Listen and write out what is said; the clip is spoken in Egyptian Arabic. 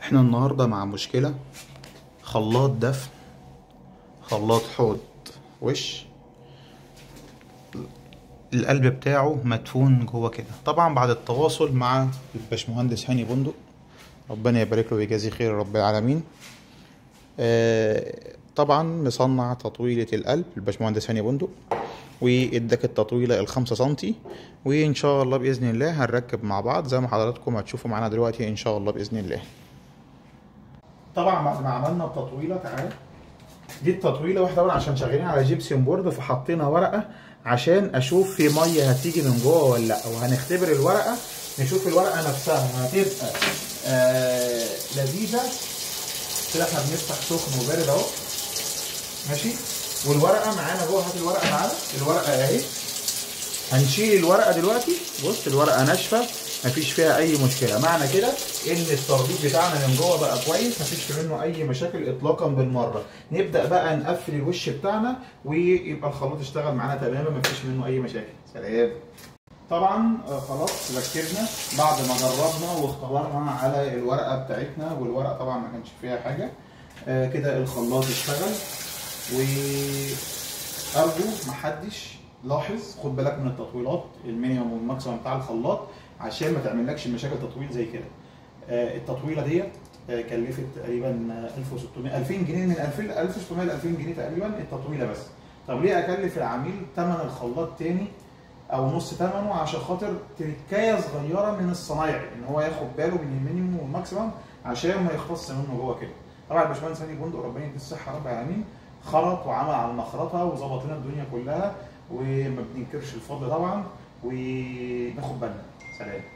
احنا النهاردة مع مشكلة خلاط دفن خلاط حوض وش القلب بتاعه مدفون جوه كده طبعا بعد التواصل مع الباشمهندس هاني بندق ربنا يبارك له ويجازيه خير رب العالمين آه، طبعا مصنع تطويلة القلب الباشمهندس هاني بندق واداك التطويلة الخمسة سنتي وان شاء الله باذن الله هنركب مع بعض زي ما حضراتكم هتشوفوا معانا دلوقتي ان شاء الله باذن الله طبعا بعد ما عملنا التطويله تعالى دي التطويله واحده طبعا عشان شغالين على جيبسيوم بورد فحطينا ورقه عشان اشوف في ميه هتيجي من جوه ولا لا وهنختبر الورقه نشوف الورقه نفسها هتبقى آه لذيذه كده احنا بنفتح سخن وبارد اهو ماشي والورقه معانا جوه هات الورقه معانا الورقه اهي هنشيل الورقه دلوقتي بص الورقه ناشفه مفيش فيها اي مشكله معنى كده ان التربيط بتاعنا من جوه بقى كويس مفيش منه اي مشاكل اطلاقا بالمره نبدا بقى نقفل الوش بتاعنا ويبقى الخلاط اشتغل معانا تماما مفيش منه اي مشاكل سلام طبعا آه، خلاص ركبنا بعد ما جربنا واختبرنا على الورقه بتاعتنا والورقه طبعا ما كانش فيها حاجه آه، كده الخلاط اشتغل وارجو محدش لاحظ خد بالك من التطويلات المينيمم والماكسيمم بتاع الخلاط عشان ما تعملكش مشاكل تطويل زي كده آه، التطويله ديت آه، كلفت تقريبا آه، 1600 2000 جنيه من 2000 1600 ل 2000 جنيه تقريبا التطويله بس طب ليه اكلف العميل ثمن الخلاط تاني او نص ثمنه عشان خاطر تركايه صغيره من الصنايعي ان هو ياخد باله من المينيموم والماكسيمم عشان ما يختص منه جوه كده طبعا الباشمهندس هاني بندق ربنا يديه الصحه رب العالمين خلط وعمل على المخرطه وظبط لنا الدنيا كلها وما بننكرش الفضل طبعا وناخد بالنا سلام